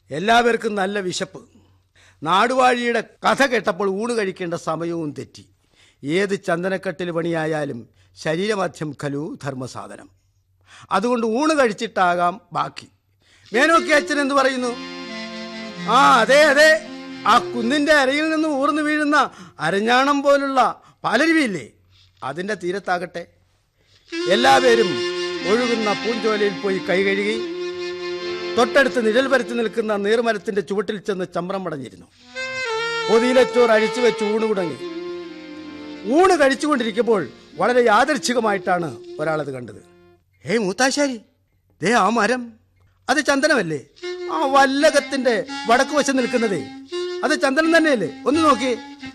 എല്ലാവർക്കും നല്ല വിശപ്പ് നാടുവാഴിയുടെ കഥ കേട്ടപ്പോൾ ഊണ് കഴിക്കേണ്ട സമയവും തെറ്റി ഏത് ചന്ദനക്കട്ടിൽ പണിയായാലും ശരീരമധ്യം ഖലു ധർമ്മസാധനം അതുകൊണ്ട് ഊണ് കഴിച്ചിട്ടാകാം ബാക്കി മേനോക്കി അച്ഛൻ എന്ത് പറയുന്നു ആ അതെ അതെ ആ കുന്നിന്റെ അരയിൽ നിന്ന് ഊർന്നു വീഴുന്ന അരഞ്ഞാണം പോലുള്ള പാലരുവിയില്ലേ അതിന്റെ തീരത്താകട്ടെ എല്ലാവരും ഒഴുകുന്ന പൂഞ്ചോലയിൽ പോയി കൈ കഴുകി തൊട്ടടുത്ത് നിഴൽ പരത്തി നിൽക്കുന്ന നീർമരത്തിന്റെ ചുവട്ടിൽ ചെന്ന് ചമ്രം പടഞ്ഞിരുന്നു പൊതിയിലച്ചോറ് അഴിച്ചു വെച്ച് ഊണ് തുടങ്ങി ഊണ് കഴിച്ചുകൊണ്ടിരിക്കുമ്പോൾ വളരെ യാദർച്ഛികമായിട്ടാണ് ഒരാളത് കണ്ടത് ഏയ് മൂത്താശാരി ദേ ആ മരം അത് ചന്ദനമല്ലേ ആ വല്ലകത്തിന്റെ വടക്ക് വശം നിൽക്കുന്നതേ അത് ചന്ദനം തന്നെയല്ലേ ഒന്ന് നോക്കി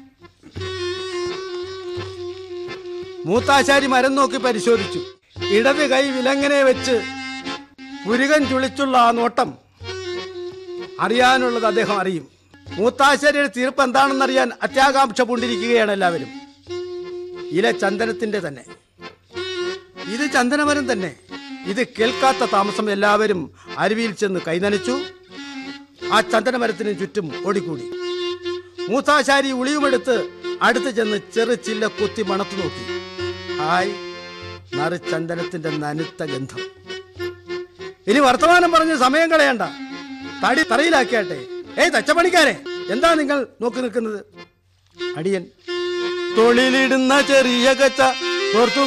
മൂത്താശാരി മരം നോക്കി പരിശോധിച്ചു ഇടത് കൈ വിലങ്ങനെ വെച്ച് പുരുകൻ ചുളിച്ചുള്ള ആ നോട്ടം അറിയാനുള്ളത് അദ്ദേഹം അറിയും മൂത്താശാരിയുടെ തീർപ്പ് എന്താണെന്നറിയാൻ അത്യാകാംക്ഷ പൂണ്ടിരിക്കുകയാണ് എല്ലാവരും ഇല ചന്ദനത്തിന്റെ തന്നെ ഇത് ചന്ദനമരം തന്നെ ഇത് കേൾക്കാത്ത താമസം എല്ലാവരും അരുവിയിൽ ചെന്ന് കൈനനച്ചു ആ ചന്ദനമരത്തിന് ചുറ്റും ഓടിക്കൂടി മൂത്താശാരി ഉളിയുമെടുത്ത് അടുത്ത് ചെന്ന് ചെറു ചില്ല കുത്തി മണത്തു നോക്കി ഹായ് നറു ചന്ദനത്തിന്റെ നനുത്ത ഗന്ധം ഇനി വർത്തമാനം പറഞ്ഞ് സമയം കളയണ്ട തടി തറയിലാക്കിയാട്ടെ ഏയ് തച്ചപ്പണിക്കാരെ എന്താ നിങ്ങൾ നോക്കി നിൽക്കുന്നത് അടിയൻ തൊഴിലിടുന്ന ചെറിയ കച്ച തോർത്തു